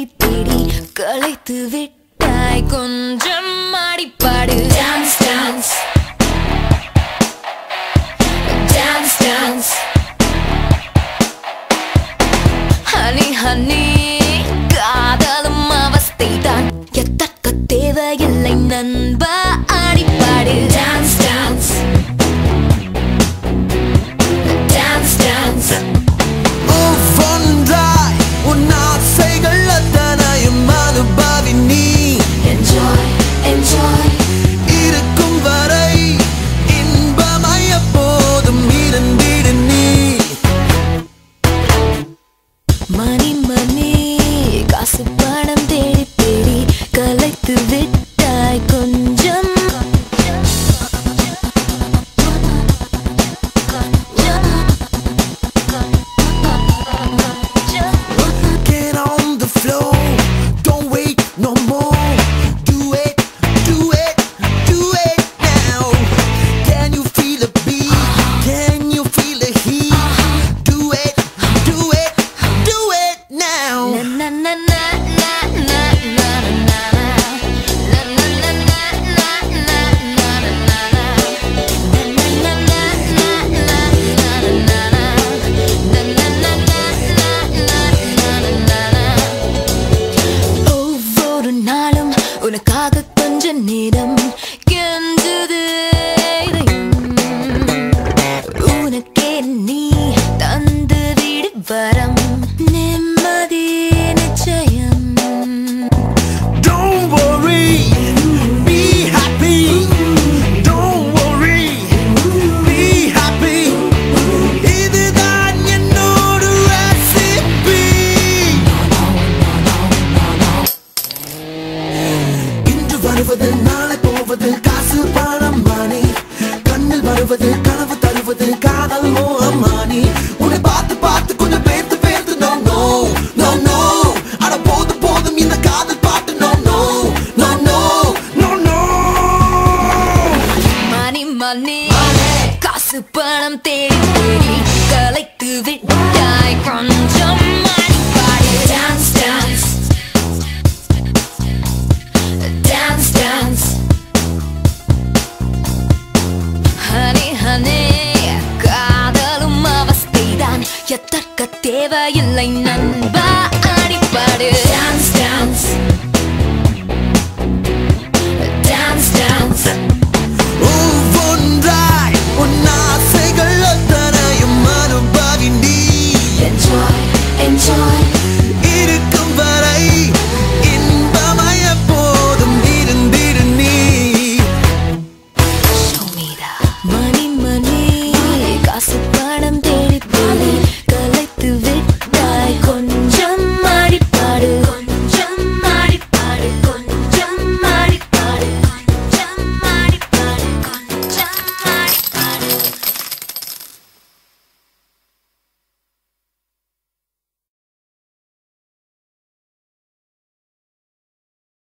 தேடி தேடி களைத்து விட்டாய் கொஞ்சம் ஆடிப்பாடு dance dance dance dance honey honey காதலும் அவஸ்தைதான் எத்தற்க தேவையில்லை நண்பா ஆடிப்பாடு டான்ஸ் டான்ஸ் டான்ஸ் டான்ஸ் ஒவ்வொன்றாய் உன் ஆசைகள் அத்தனையும் அனுபவி நீ என்ஜாய் என்ஜாய் இருக்கும் வரை இன்பமாய் எப்போதும் இருந்திடு நீ மணி மணி காசு பணம் தேடி தேடி கலைத்து விட்டாய் கொஞ்சம் Get on the floor, don't wait no more. Do it, do it, do it now. Can you feel the beat? Can you feel the heat? Do it, do it, do it now. Na na na na na na na na na na na na na na na na ஒவ்வொரு நாளும் உனக்காக கொஞ்ச நேரம் கெஞ்சது இதயம். உனக்கே நீ தந்து விடு வரம் நிம்மதி நிச்சயம் Don't worry, be happy. Don't worry, be happy. இதுதான் என்னோட recipe. இன்று வருவது நாளை போவது காசு பணம் மணி கண்ணில் வருவது கனவு தருவது காதல் மோகமானி உன்னை பார்த்து பார்த்து கொஞ்சம் பேர்த்து பேர்த்து நோ நோ நோ நோ அட போதும் போதும் இந்த காதல் பாட்டு no no no no no no money money காசு பணம் தேடி தேடி கலைத்து விட்டாய் கொஞ்சம் ஆடிப்பாடு dance dance dance dance honey honey காதலும் அவஸ்தைதான் எத்தற்க தேவையில்லை